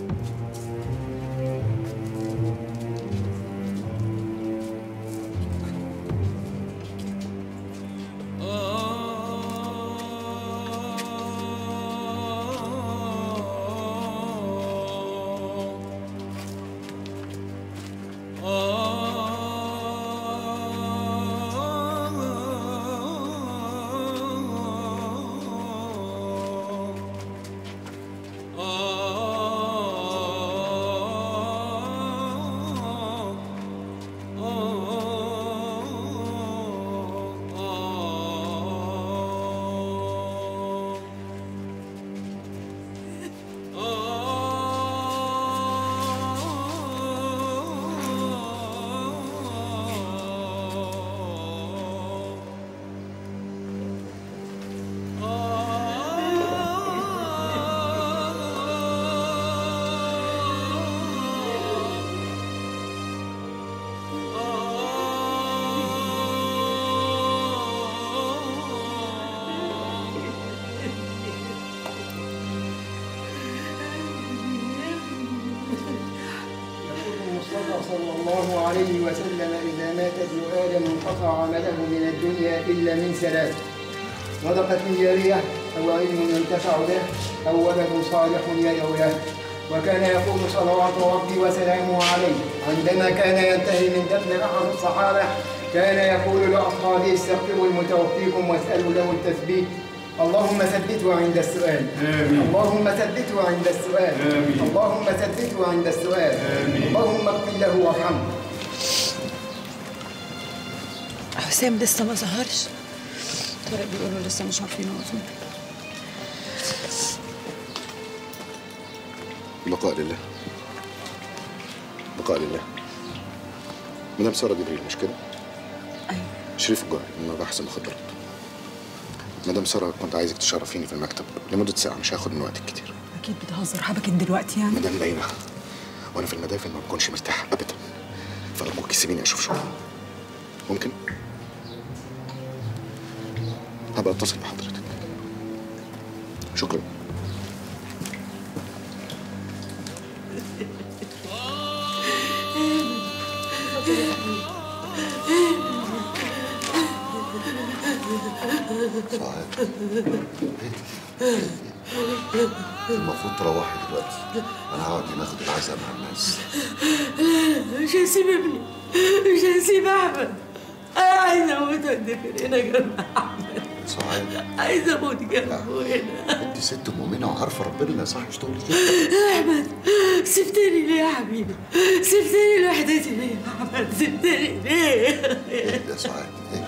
صلى الله عليه وسلم إذا مات ابن آدم انقطع عمله من الدنيا إلا من ثلاث صدقة جارية أو علم ينتفع به أو ولد صالح يدعو له وكان يقول صلوات ربي وسلامه عليه عندما كان ينتهي من دفن أحد الصحابة كان يقول لأصحابه استغفروا لمتوفيكم واسألوا له التثبيت اللهم ثبته عند السؤال آمين. اللهم ثبته عند السؤال آمين. اللهم ثبته عند السؤال آمين. اللهم اغفر له وارحمه حسام لسه ما ظهرش طارق بيقولوا لسه مش عارفين اظن بقاء لله بقاء لله مدام ساره جبريل مش كده؟ ايوه شريف الجوهري من مباحث المخدرات مدام ساره كنت عايزك تشرفيني في المكتب لمده ساعه مش هاخد من وقتك كتير اكيد بتهزر حبكت دلوقتي يعني مدام نايمه وانا في المدافن ما بكونش مرتاح ابدا فارجوك سيبيني اشوف شغل ممكن هبقى اتصل بحضرتك شكرا سعاد المفروض تروحي دلوقتي انا هقعد هنا اخد العزاء مع الناس مش هسيب ابني مش هسيب احمد انا عايزه اموت وادفن هنا جنب احمد سعاد عايزه اموت جنبه هنا انت ست مؤمنه وعارفه ربنا ما يصحش تقولي كده احمد سبتني ليه يا حبيبي سبتني لوحدتي ليه يا احمد سبتني ليه اهدى يا سعاد اهدى